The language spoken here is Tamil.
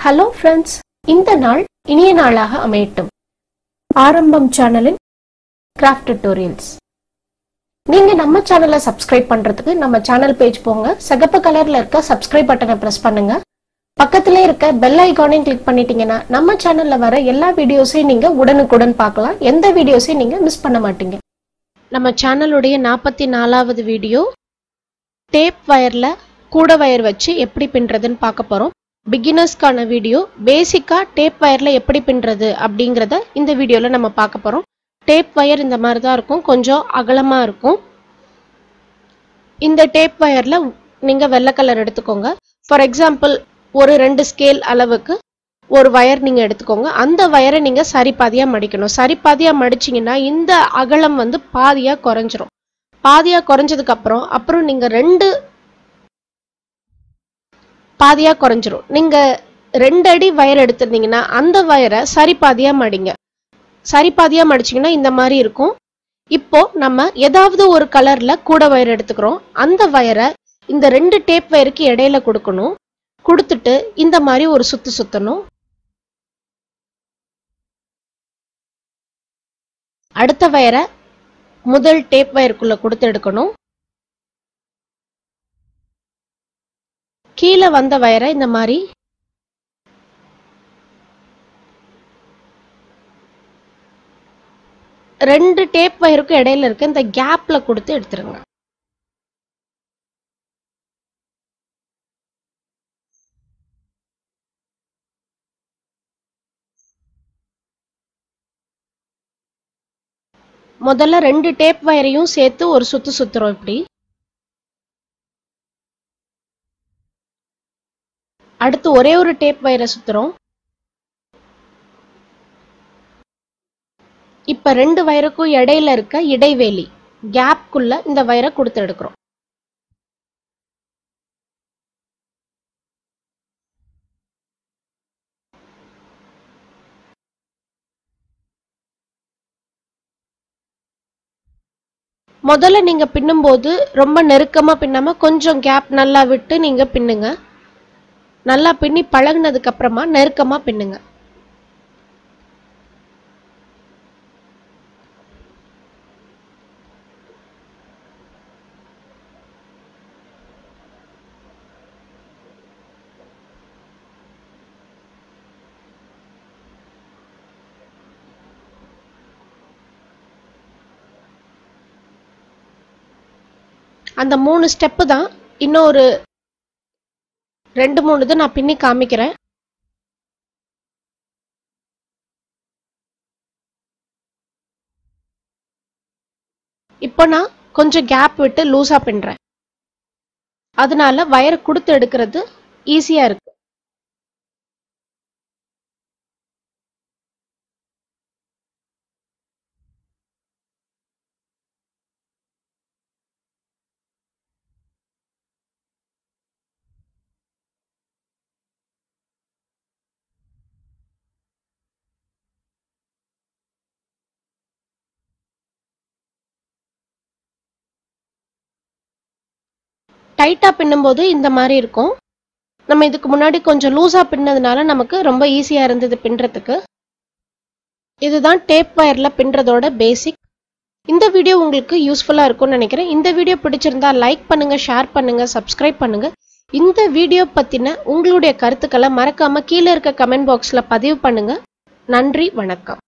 ஹலோ ஃப்ரெண்ட்ஸ் இந்த நாள் இனிய நாளாக அமையட்டும் ஆரம்பம் சேனலின் கிராஃப்ட் டுட்டோரியல்ஸ் நீங்க நம்ம சேனலை சப்ஸ்கிரைப் பண்றதுக்கு நம்ம சேனல் பேஜ் போங்க சிகப்பு கலர்ல இருக்க சப்ஸ்கிரைப் பட்டனை பிரஸ் பண்ணுங்க பக்கத்திலே இருக்க பெல் ஐகானையும் கிளிக் பண்ணிட்டீங்கன்னா நம்ம சேனல்ல வர எல்லா வீடியோஸையும் நீங்க உடனுக்குடன் பார்க்கலாம் எந்த வீடியோஸையும் நீங்க மிஸ் பண்ண மாட்டீங்க நம்ம சேனலுடைய நாற்பத்தி நாலாவது வீடியோ டேப் வயர்ல கூட வயர் வச்சு எப்படி பின்றதுன்னு பார்க்க போறோம் பிகினர்ஸ்க்கான வீடியோ பேசிக்கா டேப் வயர்ல எப்படி பின்றது அப்படிங்கிறத இந்த வீடியோல நம்ம பார்க்க போறோம் டேப் வயர் இந்த மாதிரி தான் இருக்கும் கொஞ்சம் அகலமா இருக்கும் இந்த டேப் வயர்ல நீங்க வெள்ளை கலர் எடுத்துக்கோங்க ஃபார் எக்ஸாம்பிள் ஒரு ரெண்டு ஸ்கேல் அளவுக்கு ஒரு வயர் நீங்க எடுத்துக்கோங்க அந்த வயரை நீங்க சரி பாதியா மடிக்கணும் சரி பாதியா மடிச்சீங்கன்னா இந்த அகலம் வந்து பாதியா குறைஞ்சிரும் பாதியா குறைஞ்சதுக்கு அப்புறம் அப்புறம் நீங்க ரெண்டு பாதியா குறைஞ்சிரும் நீங்க ரெண்டு அடி வயர் எடுத்திருந்தீங்கன்னா அந்த வயரை சரி பாதியா மடிங்க சரி பாதியா மடிச்சீங்கன்னா இந்த மாதிரி இருக்கும் இப்போ நம்ம ஏதாவது ஒரு கலர்ல கூட வயர் எடுத்துக்கிறோம் அந்த வயரை இந்த ரெண்டு டேப் வயருக்கு இடையில கொடுக்கணும் கொடுத்துட்டு இந்த மாதிரி ஒரு சுத்து சுத்தணும் அடுத்த வயரை முதல் டேப் வயருக்குள்ள கொடுத்து எடுக்கணும் கீழே வந்த வயரை இந்த மாதிரி ரெண்டு டேப் வயருக்கும் இடையில இருக்க இந்த கேப்ல கொடுத்து எடுத்துருங்க முதல்ல ரெண்டு டேப் வயரையும் சேர்த்து ஒரு சுத்து சுத்துறோம் இப்படி அடுத்து ஒரே ஒரு டேப் வயரை சுத்துறோம் இப்ப ரெண்டு வயருக்கும் இடையில இருக்க இடைவெளி கேப்குள்ள இந்த வயரை கொடுத்து எடுக்கிறோம் முதல்ல நீங்க பின்னும்போது ரொம்ப நெருக்கமா பின்னாம கொஞ்சம் கேப் நல்லா விட்டு நீங்க பின்னுங்க நல்லா பின்னி பழகுனதுக்கு அப்புறமா நெருக்கமா பின்னுங்க அந்த மூணு ஸ்டெப்பு தான் இன்னும் ஒரு ரெண்டு மூணு இது நான் பின்னி காமிக்கிறேன் இப்போ நான் கொஞ்சம் கேப் விட்டு லூஸா பின்றேன் அதனால வயரை கொடுத்து எடுக்கிறது ஈஸியா இருக்கு டைட்டா பின்னும்போது இந்த மாதிரி இருக்கும் நம்ம இதுக்கு முன்னாடி கொஞ்சம் லூஸா பின்னதுனால நமக்கு ரொம்ப ஈஸியா இருந்தது பின்றதுக்கு இதுதான் டேப் வயர்ல பின்றதோட பேசிக் இந்த வீடியோ உங்களுக்கு யூஸ்ஃபுல்லா இருக்கும்னு நினைக்கிறேன் இந்த வீடியோ பிடிச்சிருந்தா லைக் பண்ணுங்க ஷேர் பண்ணுங்க சப்ஸ்கிரைப் பண்ணுங்க இந்த வீடியோ பத்தின உங்களுடைய கருத்துக்களை மறக்காம கீழே இருக்க கமெண்ட் பாக்ஸ்ல பதிவு பண்ணுங்க நன்றி வணக்கம்